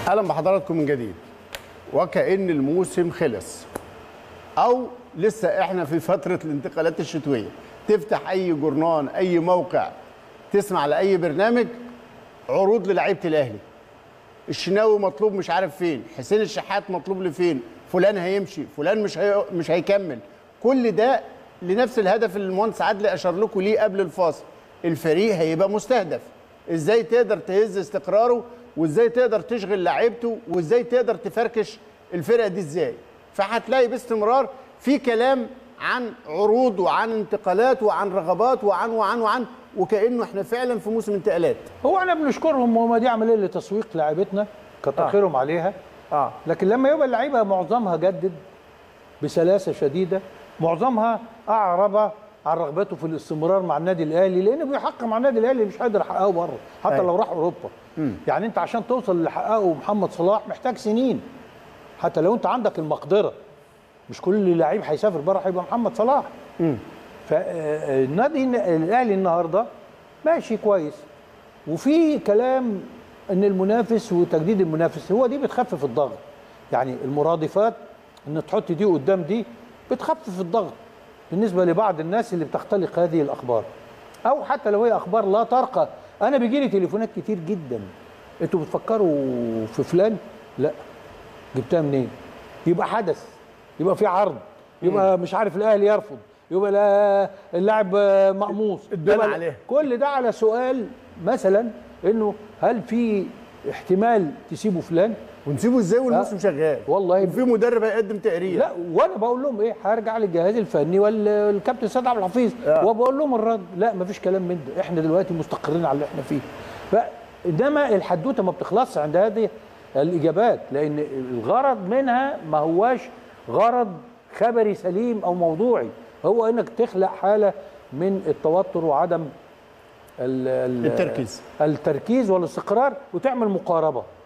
اهلا بحضراتكم من جديد وكأن الموسم خلص او لسه احنا في فتره الانتقالات الشتويه تفتح اي جورنان اي موقع تسمع لاي برنامج عروض للعيبه الاهلي الشناوي مطلوب مش عارف فين حسين الشحات مطلوب لفين فلان هيمشي فلان مش هي... مش هيكمل كل ده لنفس الهدف اللي المهندس عدلي اشار لكم ليه قبل الفاصل الفريق هيبقى مستهدف ازاي تقدر تهز استقراره وازاي تقدر تشغل لعيبته وازاي تقدر تفركش الفرقه دي ازاي فهتلاقي باستمرار في كلام عن عروض وعن انتقالات وعن رغبات وعن وعن وعن وكانه احنا فعلا في موسم انتقالات هو احنا بنشكرهم وهم دي عمليه لتسويق لاعيبتنا كتر آه. خيرهم عليها اه لكن لما يبقى اللعيبه معظمها جدد بسلاسه شديده معظمها اعرب عن رغبته في الاستمرار مع النادي الاهلي لانه بيحقق مع النادي الاهلي مش قادر يحققه بره حتى أيوة. لو راح اوروبا يعني انت عشان توصل اللي حققه محمد صلاح محتاج سنين حتى لو انت عندك المقدره مش كل لعيب هيسافر بره هيبقى محمد صلاح فالنادي الاهلي النهارده ماشي كويس وفي كلام ان المنافس وتجديد المنافس هو دي بتخفف الضغط يعني المرادفات ان تحط دي قدام دي بتخفف الضغط بالنسبه لبعض الناس اللي بتختلق هذه الاخبار او حتى لو هي اخبار لا ترقى انا بيجي لي تليفونات كتير جدا انتوا بتفكروا في فلان لا جبتها منين يبقى حدث يبقى في عرض يبقى مش عارف الاهلي يرفض يبقى لا- اللاعب آه، مقموص اتبنى يبقى عليه. كل ده على سؤال مثلا انه هل في احتمال تسيبوا فلان ونسيبه ازاي والموسم آه. شغال والله وفي مدرب هيقدم تقرير لا وانا بقول لهم ايه هرجع للجهاز الفني وال- والكابتن سيد عبد الحفيظ آه. وبقول لهم الرد لا مفيش كلام من ده احنا دلوقتي مستقرين على اللي احنا فيه فانما الحدوته ما بتخلصش عند هذه الاجابات لان الغرض منها ما هواش غرض خبري سليم او موضوعي هو انك تخلق حاله من التوتر وعدم ال- ال- التركيز. التركيز والاستقرار وتعمل مقاربه